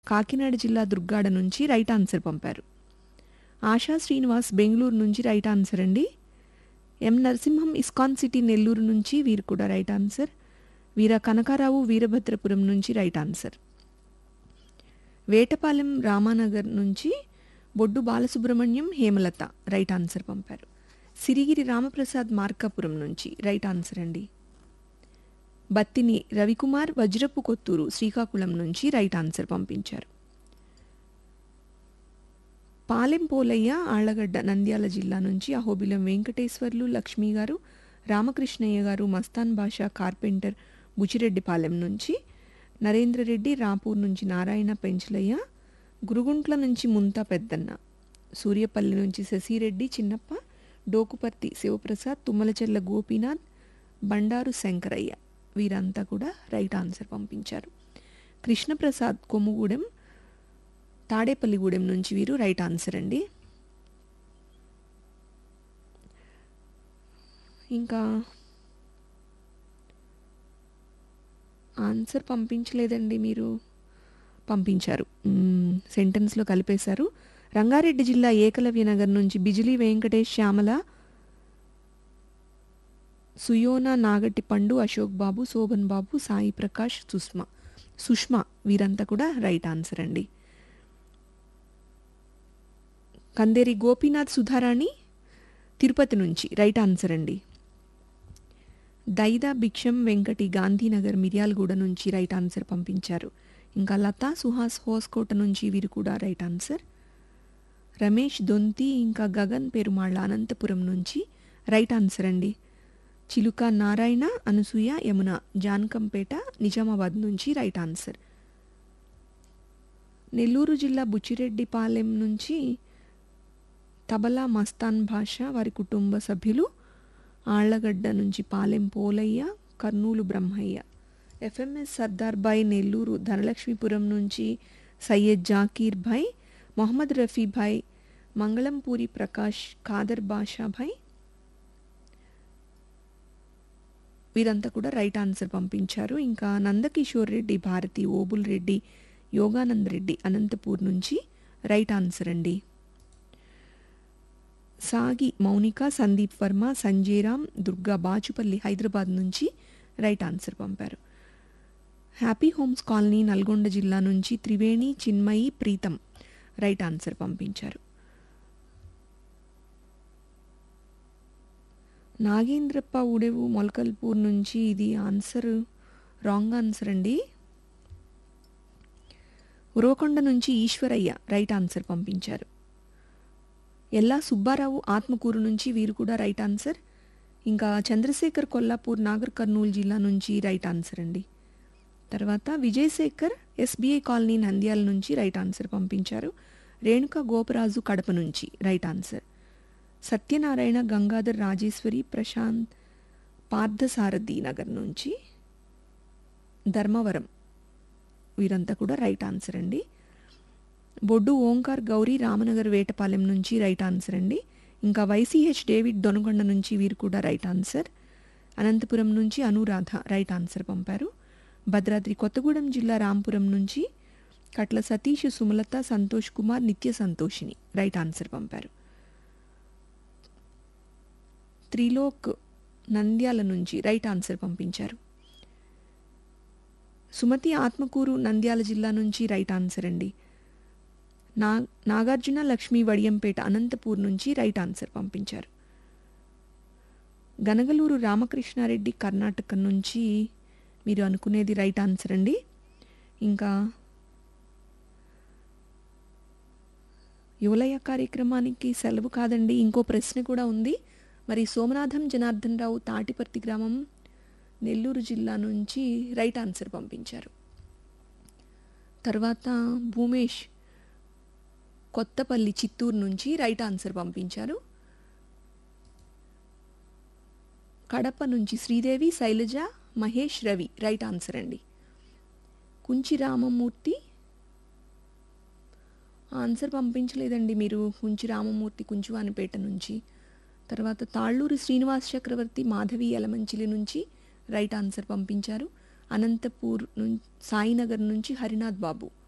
కాకినాడ జిల్లా దుర్గాడ నుంచి right answer పంపారు ఆశా శ్రీనివాస్ బెంగళూరు నుంచి రైట్ ఆన్సర్ అండి M Narasimham ISKCON city Nellore నుంచి వీరు కూడా రైట్ ఆన్సర్ వీర కనకారావు వీరభద్రపురం నుంచి రైట్ ఆన్సర్ వేటపాలెం రామానగర్ నుంచి బొడ్డు బాలసుబ్రహ్మణ్యం హేమలత రైట్ ఆన్సర్ పంపారు సిరిగిరి రామప్రసాద్ మార్కాపురం నుంచి రైట్ ఆన్సర్ అండి బత్తిని రవికుమార్ వజ్రపు కొత్తూరు శ్రీకాకుళం నుంచి రైట్ ఆన్సర్ పంపించారు పాలెం పోలయ్య ఆళ్లగడ్డ నంద్యాల జిల్లా నుంచి అహోబిలం వెంకటేశ్వర్లు లక్ష్మి గారు రామకృష్ణయ్య గారు మస్తాన్ బాషా కార్పెంటర్ బుచిరెడ్డిపాలెం నుంచి నరేంద్రరెడ్డి రాపూర్ నుంచి నారాయణ పెంచలయ్య గురుగుంట్ల నుంచి ముంతా పెద్దన్న సూర్యపల్లి నుంచి శశిరెడ్డి చిన్నప్ప డోకుపర్తి శివప్రసాద్ తుమ్మలచెర్ల గోపీనాథ్ బండారు శంకరయ్య వీరంతా కూడా రైట్ ఆన్సర్ పంపించారు కృష్ణప్రసాద్ కొమ్ముగూడెం తాడేపల్లిగూడెం నుంచి వీరు రైట్ ఆన్సర్ అండి ఇంకా ఆన్సర్ పంపించలేదండి మీరు పంపించారు మ్మ్, సెంటెన్స్లో కలిపేశారు రంగారెడ్డి జిల్లా ఏకలవ్య నగర్ నుంచి బిజిలీ వెంకటేష్ శ్యామల సుయోనా నాగట్టి పండు అశోక్ బాబు శోభన్ బాబు సాయి ప్రకాష్ సుష్మా సుష్మా వీరంతా కూడా రైట్ ఆన్సర్ అండి కందేరి గోపీనాథ్ సుధారాణి తిరుపతి నుంచి రైట్ ఆన్సర్ అండి దైదా భిక్షం వెంకటి గాంధీనగర్ మిర్యాలగూడ నుంచి రైట్ ఆన్సర్ పంపించారు ఇంకా లతా సుహాస్ హోస్కోట నుంచి వీరు కూడా రైట్ ఆన్సర్ రమేష్ దొంతి ఇంకా గగన్ పెరుమాళ్ళ అనంతపురం నుంచి రైట్ ఆన్సర్ అండి చిలుక నారాయణ అనసూయ యమున జానకంపేట నిజామాబాద్ నుంచి రైట్ ఆన్సర్ నెల్లూరు జిల్లా బుచ్చిరెడ్డిపాలెం నుంచి తబలా మస్తాన్ భాష వారి కుటుంబ సభ్యులు ఆళ్లగడ్డ నుంచి పాలెం పోలయ్య కర్నూలు బ్రహ్మయ్య ఎఫ్ఎంఎస్ సర్దార్ భాయ్ నెల్లూరు ధనలక్ష్మీపురం నుంచి సయ్యద్ జాకీర్ భాయ్ మొహమ్మద్ రఫీ భాయ్ మంగళంపూరి ప్రకాష్ ఖాదర్ బాషా భాయ్ వీరంతా కూడా రైట్ ఆన్సర్ పంపించారు ఇంకా నందకిషోర్ రెడ్డి భారతి ఓబుల్ రెడ్డి యోగానంద్ రెడ్డి అనంతపూర్ నుంచి రైట్ ఆన్సర్ అండి సాగి మౌనిక సందీప్ వర్మ సంజయరామ్ దుర్గా బాచుపల్లి హైదరాబాద్ నుంచి రైట్ ఆన్సర్ పంపారు హ్యాపీ హోమ్స్ కాలనీ నల్గొండ జిల్లా నుంచి త్రివేణి చిన్మయి ప్రీతం రైట్ ఆన్సర్ పంపించారు నాగేంద్రప్ప ఉడెవు మొలకల్పూర్ నుంచి ఇది ఆన్సర్ రాంగ్ ఆన్సర్ అండి ఉరవకొండ నుంచి ఈశ్వరయ్య రైట్ ఆన్సర్ పంపించారు ఎల్లా సుబ్బారావు ఆత్మకూరు నుంచి వీరు కూడా రైట్ ఆన్సర్ ఇంకా చంద్రశేఖర్ కొల్లాపూర్ నాగర్ కర్నూలు జిల్లా నుంచి రైట్ ఆన్సర్ అండి తర్వాత విజయశేఖర్ ఎస్బీఐ కాలనీ నంద్యాల నుంచి రైట్ ఆన్సర్ పంపించారు రేణుక గోపరాజు కడప నుంచి రైట్ ఆన్సర్ సత్యనారాయణ గంగాధర్ రాజేశ్వరి ప్రశాంత్ పార్థసారథి నగర్ నుంచి ధర్మవరం వీరంతా కూడా రైట్ ఆన్సర్ అండి బొడ్డు ఓంకార్ గౌరీ రామనగర్ వేటపాలెం నుంచి రైట్ ఆన్సర్ అండి ఇంకా వైసీహెచ్ డేవిడ్ దొనకొండ నుంచి వీరు కూడా రైట్ ఆన్సర్ అనంతపురం నుంచి అనురాధ రైట్ ఆన్సర్ పంపారు భద్రాద్రి కొత్తగూడెం జిల్లా రాంపురం నుంచి కట్ల సతీష్ సుమలత సంతోష్ కుమార్ నిత్య సంతోషిని రైట్ ఆన్సర్ పంపారు త్రిలోక్ నంద్యాల నుంచి రైట్ ఆన్సర్ పంపించారు సుమతి ఆత్మకూరు నంద్యాల జిల్లా నుంచి రైట్ ఆన్సర్ అండి నా నాగార్జున లక్ష్మీ వడియంపేట అనంతపూర్ నుంచి రైట్ ఆన్సర్ పంపించారు గనగలూరు రామకృష్ణారెడ్డి కర్ణాటక నుంచి మీరు అనుకునేది రైట్ ఆన్సర్ అండి ఇంకా యువలయ కార్యక్రమానికి సెలవు కాదండి ఇంకో ప్రశ్న కూడా ఉంది మరి సోమనాథం జనార్దన్ రావు తాటిపర్తి గ్రామం నెల్లూరు జిల్లా నుంచి రైట్ ఆన్సర్ పంపించారు తర్వాత భూమేష్ కొత్తపల్లి చిత్తూరు నుంచి రైట్ ఆన్సర్ పంపించారు కడప నుంచి శ్రీదేవి శైలజ మహేష్ రవి రైట్ ఆన్సర్ అండి కుంచి రామమూర్తి ఆన్సర్ పంపించలేదండి మీరు కుంచి రామమూర్తి కుంచువానిపేట నుంచి తర్వాత తాళ్ళూరు శ్రీనివాస్ చక్రవర్తి మాధవి యలమంచిలి నుంచి రైట్ ఆన్సర్ పంపించారు అనంతపూర్ నుంచి సాయినగర్ నుంచి హరినాథ్ బాబు